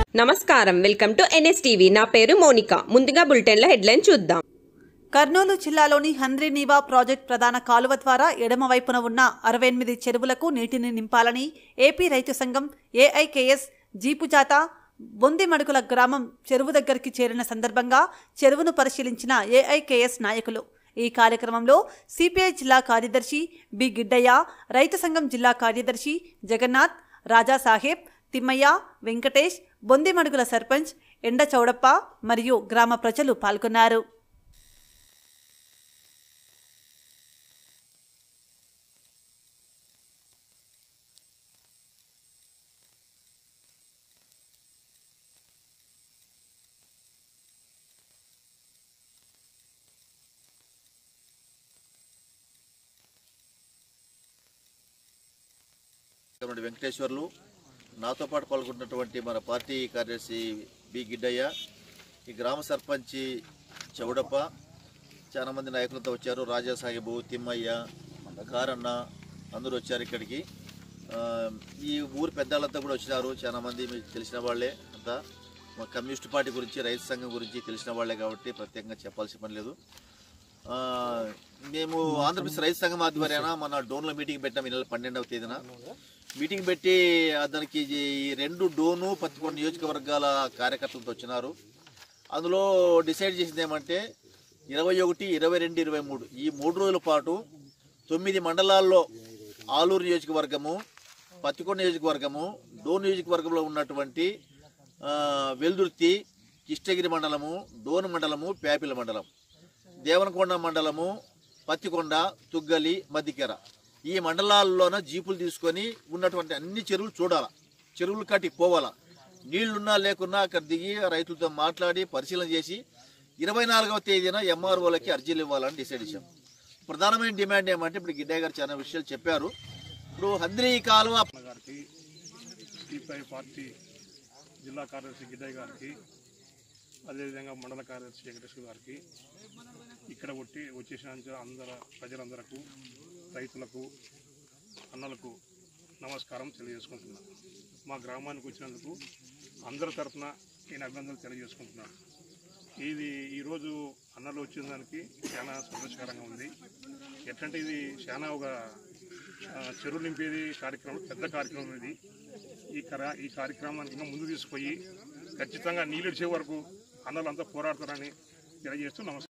నమస్కారం welcome to NSTV నా పేరు మోనిక ముందుగా బులెటిన్ల హెడ్లైన్ చూద్దాం కర్నూలు జిల్లాలోని హంద్రీనీవా ప్రాజెక్ట్ ప్రధాన కాలువ ద్వారా ఎడమ వైపున ఉన్న అరవై ఎనిమిది చెరువులకు నీటిని నింపాలని ఏపీ రైతు సంఘం ఏఐకేఎస్ జీపుజాత బొందిమడుగుల గ్రామం చెరువు దగ్గరికి చేరిన సందర్భంగా చెరువును పరిశీలించిన ఏఐకేఎస్ నాయకులు ఈ కార్యక్రమంలో సిపిఐ జిల్లా కార్యదర్శి బి గిడ్డయ్య రైతు సంఘం జిల్లా కార్యదర్శి జగన్నాథ్ రాజా సాహెబ్ తిమ్మయ్య వెంకటేష్ బొందిమడుగుల సర్పంచ్ ఎండ చౌడప్ప మరియు గ్రామ ప్రజలు పాల్గొన్నారు ఉన్నటువంటి వెంకటేశ్వర్లు నాతో పాటు పాల్గొన్నటువంటి మన పార్టీ కార్యదర్శి బి గిడ్డయ్య ఈ గ్రామ సర్పంచి చౌడప్ప చాలా మంది నాయకులతో వచ్చారు రాజా సాహెబు తిమ్మయ్య కారన్న అందరూ వచ్చారు ఇక్కడికి ఆ, ఈ ఊరు పెద్దలంతా కూడా వచ్చినారు చాలా మంది మీకు తెలిసిన వాళ్ళే అంతా మా కమ్యూనిస్ట్ పార్టీ గురించి రైతు సంఘం గురించి తెలిసిన వాళ్ళే కాబట్టి ప్రత్యేకంగా చెప్పాల్సిన పని లేదు ఆ, మేము ఆంధ్రప్రదేశ్ రైతు సంఘం ఆధ్వర్యాన మన డోన్లో మీటింగ్ పెట్టాం ఈ నెల పన్నెండవ తేదీన మీటింగ్ పెట్టి ఆ దానికి ఈ రెండు డోను పత్తికొండ నియోజకవర్గాల కార్యకర్తలతో వచ్చినారు అందులో డిసైడ్ చేసింది ఏమంటే ఇరవై ఒకటి ఇరవై రెండు ఇరవై మూడు ఈ మూడు రోజుల పాటు తొమ్మిది మండలాల్లో ఆలూరు నియోజకవర్గము పత్తికొండ నియోజకవర్గము డోన్ నియోజకవర్గంలో ఉన్నటువంటి ఆ, వెల్దుర్తి కిష్టగిరి మండలము డోన్ మండలము ప్యాపిల మండలం దేవనకొండ మండలము పత్తికొండ తుగ్గలి మద్దికెర ఈ మండలాల్లోన జీపులు తీసుకొని ఉన్నటువంటి అన్ని చెరువులు చూడాల చెరువులు కట్టి పోవాలా నీళ్లున్నా లేకున్నా అక్కడ దిగి రైతులతో మాట్లాడి పరిశీలన చేసి ఇరవై నాలుగవ తేదీన ఎంఆర్ఓలకి అర్జీలు ఇవ్వాలని డిసైడ్ చేశాం ప్రధానమైన డిమాండ్ ఏమంటే ఇప్పుడు గిడ్డయ్య గారు చాలా విషయాలు చెప్పారు ఇప్పుడు హంద్రీ కాలువ అన్న గారికి సిపిఐ పార్టీ జిల్లా కార్యదర్శి గిడ్డయ్య గారికి అదేవిధంగా మండల కార్యదర్శి వెంకటేశ్వర గారికి ఇక్కడ వచ్చి వచ్చేసిన అందర ప్రజలందరకు రైతులకు అన్నలకు నమస్కారం తెలియజేసుకుంటున్నాను మా గ్రామానికి వచ్చినందుకు అందరి తరఫున నేను అభినందనలు తెలియజేసుకుంటున్నాను ఇది ఈరోజు అన్నలు వచ్చిన దానికి చాలా సంతోషకరంగా ఉంది ఎట్లంటే ఇది చాలా ఒక ఆ, చెరువు నింపేది కార్యక్రమం పెద్ద కార్యక్రమం ఇది ఈ కర ఈ కార్యక్రమానికి ఇంకా ముందు తీసుకుపోయి ఖచ్చితంగా నీళ్ళు ఇచ్చే వరకు అన్నలంతా పోరాడతారని తెలియజేస్తూ నమస్కారం